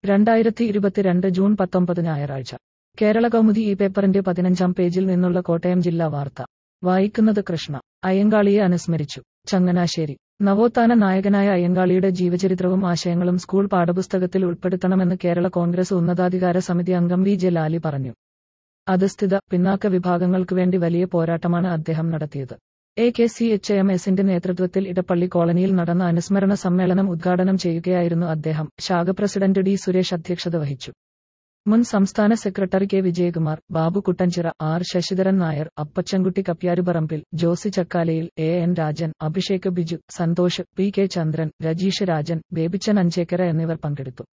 രണ്ടായിരത്തി ഇരുപത്തിരണ്ട് ജൂൺ പത്തൊമ്പത് ഞായറാഴ്ച കേരള കൗമുദി ഈ പേപ്പറിന്റെ പതിനഞ്ചാം പേജിൽ നിന്നുള്ള കോട്ടയം ജില്ലാ വാർത്ത വായിക്കുന്നത് കൃഷ്ണ അയ്യങ്കാളിയെ അനുസ്മരിച്ചു ചങ്ങനാശ്ശേരി നവോത്ഥാന നായകനായ അയ്യങ്കാളിയുടെ ജീവചരിത്രവും ആശയങ്ങളും സ്കൂൾ പാഠപുസ്തകത്തിൽ ഉൾപ്പെടുത്തണമെന്ന് കേരള കോൺഗ്രസ് ഉന്നതാധികാര സമിതി അംഗം വി ജെ ലാലി പറഞ്ഞു അധസ്ഥിത പിന്നാക്ക വിഭാഗങ്ങൾക്ക് വേണ്ടി വലിയ പോരാട്ടമാണ് അദ്ദേഹം നടത്തിയത് A K C H M എസിന്റെ നേതൃത്വത്തിൽ ഇടപ്പള്ളി കോളനിയിൽ നടന്ന അനുസ്മരണ സമ്മേളനം ഉദ്ഘാടനം ചെയ്യുകയായിരുന്നു അദ്ദേഹം ശാഖ പ്രസിഡന്റ് ഡി സുരേഷ് അധ്യക്ഷത വഹിച്ചു മുൻ സംസ്ഥാന secretary K Vijayakumar Babu Kuttanchira R Sasidharan Nair Appachankutty Kapyaruparambil Josy Chakkalayil A N Rajan Abhishek Biju Santhosh P K Chandran Rajeesh Rajan Babychan Anchekkara എന്നിവർ പങ്കെടുത്തു